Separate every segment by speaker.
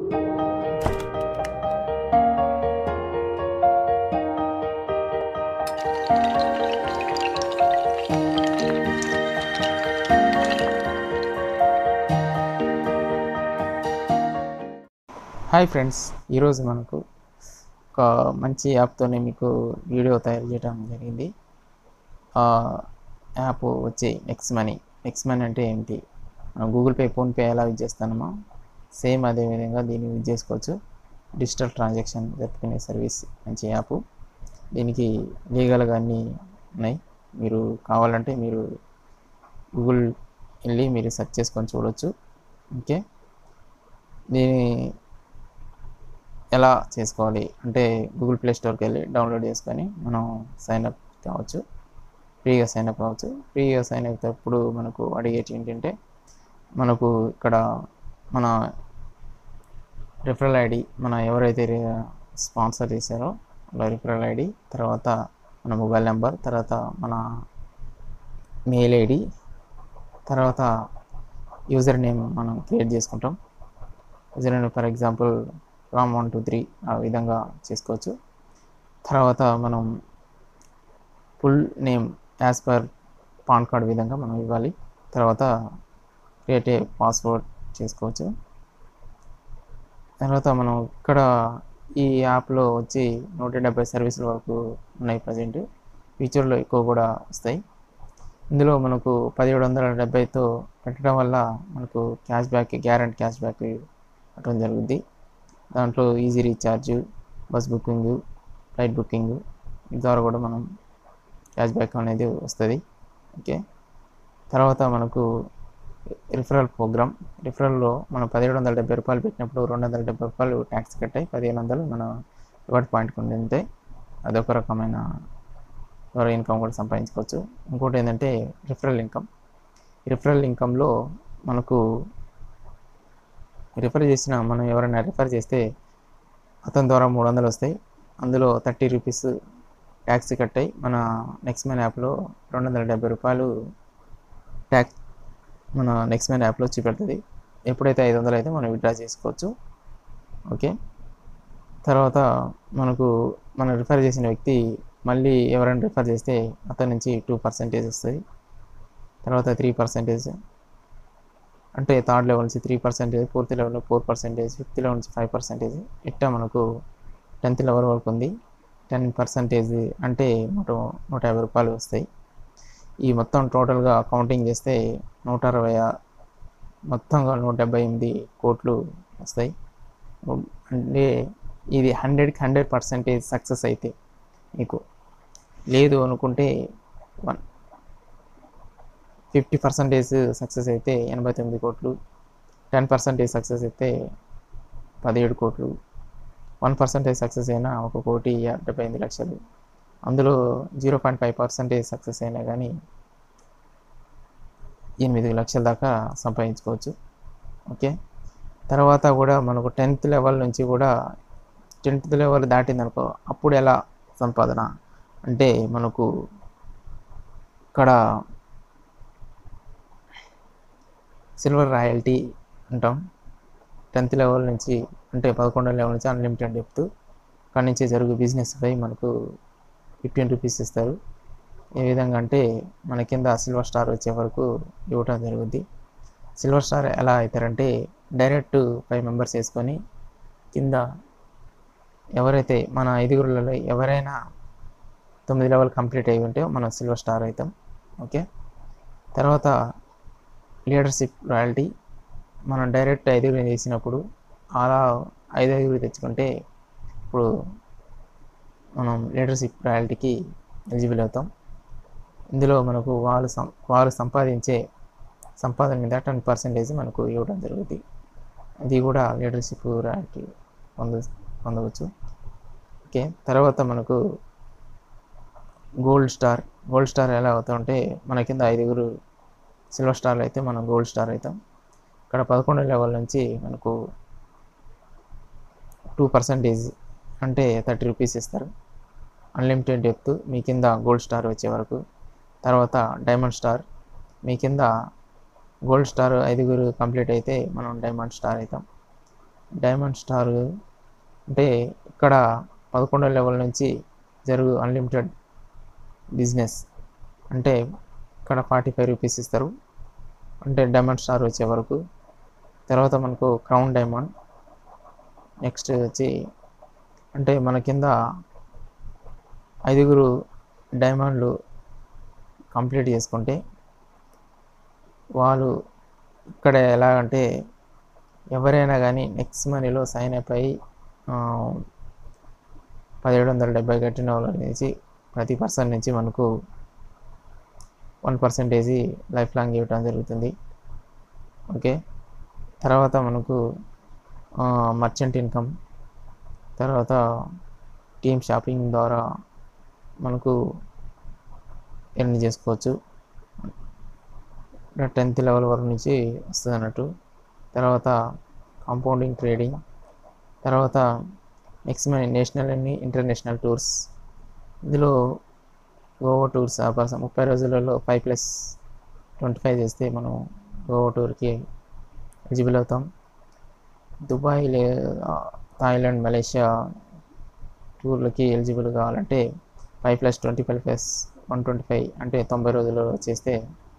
Speaker 1: hi friends ఈరోజు మనకు ఒక మంచి యాప్తోనే మీకు వీడియో తయారు చేయడం జరిగింది ఆ యాప్ వచ్చి నెక్స్ట్ మనీ నెక్స్ట్ మనీ అంటే ఏంటి మనం గూగుల్ పే ఫోన్పే ఎలా యూజ్ చేస్తామో సేమ్ అదే విధంగా దీన్ని యూజ్ చేసుకోవచ్చు డిజిటల్ ట్రాన్సాక్షన్ జరుపుకునే సర్వీస్ మంచి యాప్ దీనికి లీగల్గా అన్నీ ఉన్నాయి మీరు కావాలంటే మీరు గూగుల్ వెళ్ళి మీరు సెర్చ్ చేసుకొని చూడవచ్చు ఓకే దీని ఎలా చేసుకోవాలి అంటే గూగుల్ ప్లే స్టోర్కి వెళ్ళి డౌన్లోడ్ చేసుకొని మనం సైన్ అప్ కావచ్చు ఫ్రీగా సైన్ అప్ కావచ్చు ఫ్రీగా సైన్ అయినప్పుడు మనకు అడిగేటి ఏంటంటే మనకు ఇక్కడ మన రిఫరల్ ఐడి మన ఎవరైతే స్పాన్సర్ చేశారో వాళ్ళ రిఫరల్ ఐడి తర్వాత మన మొబైల్ నెంబర్ తర్వాత మన మెయిల్ ఐడి తర్వాత యూజర్ నేమ్ మనం క్రియేట్ చేసుకుంటాం user name for example Ram one two three ఆ విధంగా చేసుకోవచ్చు తర్వాత మనం full name as per PAN card విధంగా మనం ఇవ్వాలి తర్వాత క్రియేట్ ఏ పాస్వర్డ్ చేసుకోవచ్చు తర్వాత మనం ఇక్కడ ఈ యాప్లో వచ్చి నూట డెబ్బై సర్వీసుల వరకు ఉన్నాయి ప్రజెంట్ ఫ్యూచర్లో ఎక్కువ కూడా వస్తాయి ఇందులో మనకు పదిహేడు వందల డెబ్బైతో పెట్టడం వల్ల మనకు cash back guarantee cash back ఇవ్వడం జరుగుద్ది దాంట్లో easy recharge bus booking flight booking ద్వారా కూడా మనం క్యాష్ బ్యాక్ అనేది వస్తుంది ఓకే తర్వాత మనకు రిఫరల్ ప్రోగ్రామ్ రిఫరల్లో మనం పదిహేడు వందల డెబ్బై రూపాయలు పెట్టినప్పుడు రెండు వందల డెబ్బై రూపాయలు ట్యాక్స్ కట్టాయి పదిహేను వందలు మన రివార్డ్ పాయింట్ ఉంటే అదొక రకమైన ద్వారా ఇన్కమ్ కూడా సంపాదించుకోవచ్చు ఇంకోటి ఏంటంటే రిఫరల్ ఇన్కమ్ రిఫరల్ ఇన్కంలో మనకు రిఫర్ చేసిన మనం ఎవరైనా రిఫర్ చేస్తే అతని ద్వారా మూడు వందలు వస్తాయి అందులో థర్టీ రూపీస్ ట్యాక్స్ కట్టాయి మన నెక్స్ట్ మ్యాన్ యాప్లో రెండు వందల డెబ్బై రూపాయలు ట్యాక్స్ మన నెక్స్ట్ మ్యాన్ యాప్లో చూపెడుతుంది ఎప్పుడైతే ఐదు వందలు అయితే మనం విత్డ్రా చేసుకోవచ్చు ఓకే తర్వాత మనకు మనం రిఫర్ చేసిన వ్యక్తి మళ్ళీ ఎవరైనా రిఫర్ చేస్తే అతని నుంచి టూ పర్సెంటేజ్ వస్తుంది తర్వాత త్రీ పర్సెంటేజ్ అంటే థర్డ్ లెవెల్ నుంచి త్రీ పర్సెంటేజ్ ఫోర్త్ లెవెల్లో ఫోర్ పర్సెంటేజ్ ఫిఫ్త్ లెవెల్ నుంచి ఫైవ్ పర్సెంటేజ్ ఇట్టా మనకు టెన్త్ లెవెల్ వరకు ఉంది టెన్ పర్సెంటేజ్ అంటే నూట నూట యాభై రూపాయలు వస్తాయి ఈ మొత్తం టోటల్గా కౌంటింగ్ చేస్తే నూట అరవై మొత్తంగా నూట డెబ్బై ఎనిమిది కోట్లు వస్తాయి అంటే ఇది హండ్రెడ్కి హండ్రెడ్ పర్సెంటేజ్ సక్సెస్ అయితే మీకు లేదు అనుకుంటే వన్ ఫిఫ్టీ పర్సెంటేజ్ సక్సెస్ అయితే ఎనభై తొమ్మిది కోట్లు టెన్ పర్సెంటేజ్ సక్సెస్ అయితే పదిహేడు కోట్లు వన్ పర్సెంటేజ్ సక్సెస్ అయినా ఒక కోటి డెబ్బై ఎనిమిది లక్షలు అందులో zero point five percentage success అయినా కానీ ఎనిమిది లక్షల దాకా సంపాదించుకోవచ్చు ఓకే తర్వాత కూడా మనకు టెన్త్ లెవెల్ నుంచి కూడా టెన్త్ లెవెల్ దాటిందనుకో అప్పుడు ఎలా సంపాదన అంటే మనకు ఇక్కడ సిల్వర్ రాయల్టీ అంటాం టెన్త్ లెవెల్ నుంచి అంటే పదకొండో లెవెల్ నుంచి అన్లిమిటెడ్ చెప్తూ అక్కడి నుంచి జరుగు బిజినెస్ పై మనకు ఫిఫ్టీన్ రూపీస్ ఇస్తారు ఏ విధంగా అంటే మన కింద సిల్వర్ స్టార్ వచ్చే వరకు ఇవ్వటం జరుగుద్ది సిల్వర్ స్టార్ ఎలా అవుతారంటే డైరెక్ట్ ఫైవ్ మెంబర్స్ వేసుకొని కింద ఎవరైతే మన ఐదుగురులలో ఎవరైనా తొమ్మిది లెవెల్ కంప్లీట్ అయి ఉంటే మనం సిల్వర్ స్టార్ అవుతాం ఓకే తర్వాత లీడర్షిప్ రాయల్టీ మనం డైరెక్ట్ ఐదుగురు చేసినప్పుడు అలా ఐదు ఐదుగురు తెచ్చుకుంటే ఇప్పుడు మనం లీడర్షిప్ రాయల్టీకి ఎలిజిబుల్ అవుతాం ఇందులో మనకు వాళ్ళు సం వారు సంపాదించే సంపాదన మీద టెన్ పర్సెంటేజ్ మనకు ఇవ్వడం జరుగుతుంది ఇది కూడా లీడర్షిప్ రాయల్టీ పొంద పొందవచ్చు ఓకే తర్వాత మనకు గోల్డ్ స్టార్ గోల్డ్ స్టార్ ఎలా అవుతామంటే మన కింద ఐదుగురు సిల్వర్ స్టార్ అయితే మనం గోల్డ్ స్టార్ అవుతాం ఇక్కడ పదకొండు లెవెల్ నుంచి మనకు టూ పర్సెంటేజ్ అంటే థర్టీ రూపీస్ ఇస్తారు అన్లిమిటెడ్ డెప్త్ మీ కింద గోల్డ్ స్టార్ వచ్చే వరకు తర్వాత డైమండ్ స్టార్ మీ కింద గోల్డ్ స్టార్ ఐదుగురు కంప్లీట్ అయితే మనం డైమండ్ స్టార్ అవుతాం డైమండ్ స్టార్ అంటే ఇక్కడ పదకొండో లెవెల్ నుంచి జరుగు అన్లిమిటెడ్ బిజినెస్ అంటే ఇక్కడ ఫార్టీ ఫైవ్ రూపీస్ ఇస్తారు అంటే డైమండ్ స్టార్ వచ్చే వరకు తర్వాత మనకు క్రౌన్ డైమండ్ నెక్స్ట్ వచ్చి అంటే మన కింద ఐదుగురు డైమండ్లు కంప్లీట్ చేసుకుంటే వాళ్ళు ఇక్కడ ఎలాగంటే ఎవరైనా కానీ నెక్స్ట్ మనీలో సైన్ అప్ అయ్యి ఆ, పదిహేడు వందల డెబ్బై కట్టిన వాళ్ళ నుంచి ప్రతి పర్సన్ నుంచి మనకు వన్ పర్సెంటేజ్ లైఫ్ లాంగ్ ఇవ్వడం జరుగుతుంది ఓకే తర్వాత మనకు మర్చెంట్ ఇన్కమ్ తర్వాత టీమ్ షాపింగ్ ద్వారా మనకు ఎర్న్ చేసుకోవచ్చు టెన్త్ లెవెల్ వరకు నుంచి వస్తుంది అన్నట్టు తర్వాత కాంపౌండింగ్ ట్రేడింగ్ తర్వాత నెక్స్ట్ మన నేషనల్ అండ్ ఇంటర్నేషనల్ టూర్స్ ఇందులో గోవా టూర్స్ ఆ పర్సన్ ముప్పై రోజులలో ఫైవ్ ప్లస్ ట్వంటీ ఫైవ్ చేస్తే మనం గోవా టూర్కి ఎలిజిబుల్ అవుతాం దుబాయ్ లే థాయిలాండ్ మలేషియా టూర్లకి ఎలిజిబుల్ కావాలంటే five plus twenty five plus one twenty five అంటే తొంభై రోజుల్లో చేస్తే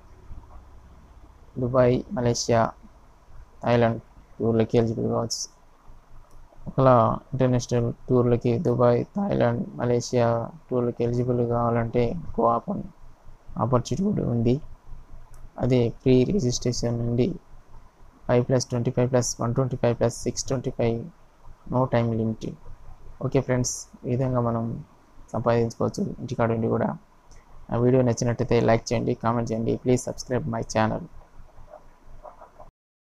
Speaker 1: దుబాయ్ మలేషియా థాయిలాండ్ టూర్లకి ఎలిజిబుల్ కావచ్చు ఒకలా ఇంటర్నేషనల్ టూర్లకి దుబాయ్ థాయిలాండ్ మలేషియా టూర్లకి ఎలిజిబుల్ కావాలంటే ఇంకో ఆపన్ ఆపర్చునిటీ కూడా ఉంది అదే ప్రీ రిజిస్ట్రేషన్ నుండి five plus twenty five plus one twenty five plus six twenty five no time limit okay friends ఈ విధంగా మనం సంపాదించుకోవచ్చు ఇంటికాడ ఉండి కూడా ఆ వీడియో నచ్చినట్టయితే లైక్ చేయండి కామెంట్ చేయండి ప్లీజ్ సబ్స్క్రైబ్ మై ఛానల్